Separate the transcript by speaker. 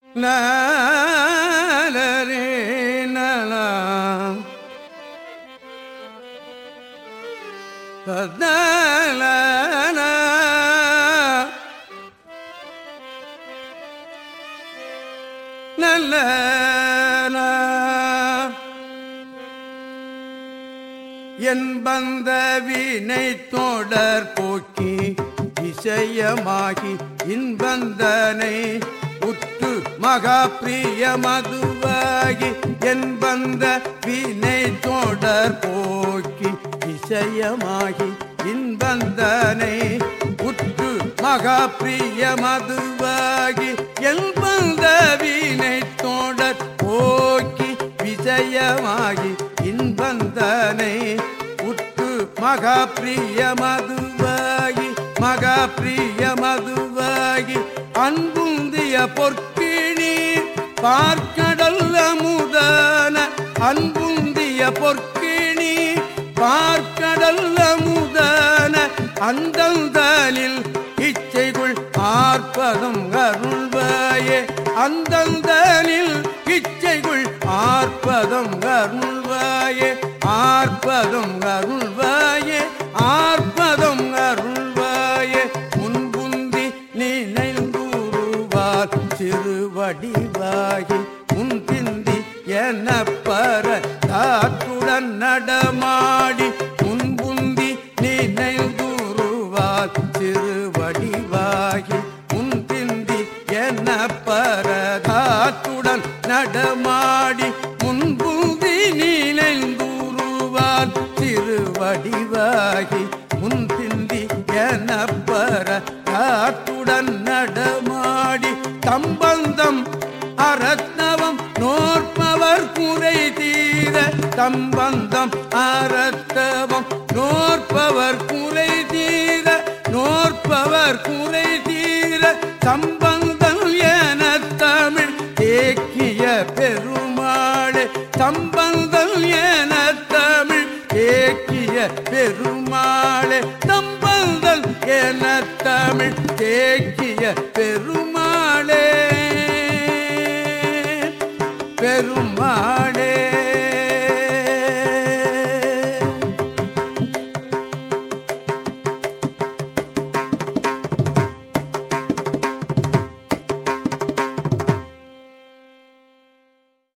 Speaker 1: லாலரே நலா ததலன நல்ல என் பந்த வினை தொடர் போக்கி இசையமாகி இன்பந்தனை உற்று மகா பிரிய மதுவாகி என் பந்த வினை தொடர் போக்கி இசையமாகி இன்பந்தனை உற்று மகா பிரிய மதுவாகி என் பந்த வினை தொடர் போக்கி விஜயமாகி இன்பந்தனை உற்று மகா பிரிய மதுவாகி மகா பிரிய மதுவாகி அன்புந்திய பொற்கிணி பார்க்கடல் அமுதான அன்புந்திய பொற்கிணி பார்க்கடல் அமுதான அந்தந்தனில் இச்சைகுள் ஆர்ப்பதம் அருள்வாயே அந்தந்தனில் இச்சைகுள் ஆர்ப்பதம் அருள்வாயே ஆர்ப்பதம் அருள்வாயே ஆர்ப்பதம் அருள்வாயே முன்புந்தி நினைந்தூருவார் சிறுவடிவாகி முன்பிந்தி என பர தாத்துடன் நடமாடி முன்புந்தி நினைந்தூருவார் சிறுவடிவாகி முன்பிந்தி என பரதாத்துடன் நடமாடி முன்புந்தி நினைந்தூருவார் திருவடிவாகி முன்பிந்தி என பரதாத்துடன் நடமாடி தம்பந்தம் அறத்தவம் நோற்பவர் குறை தீர தம்பந்தம் அறத்தவம் நோற்பவர் குறை தீர நோற்பவர் குறை தீர சம்பந்தம் என தமிழ் தேக்கிய பெருமாளே சம்பந்தம் என தமிழ் தேக்கிய பெருமாளே சம்பந்தம் என தமிழ் தேக்கிய பெருமாளே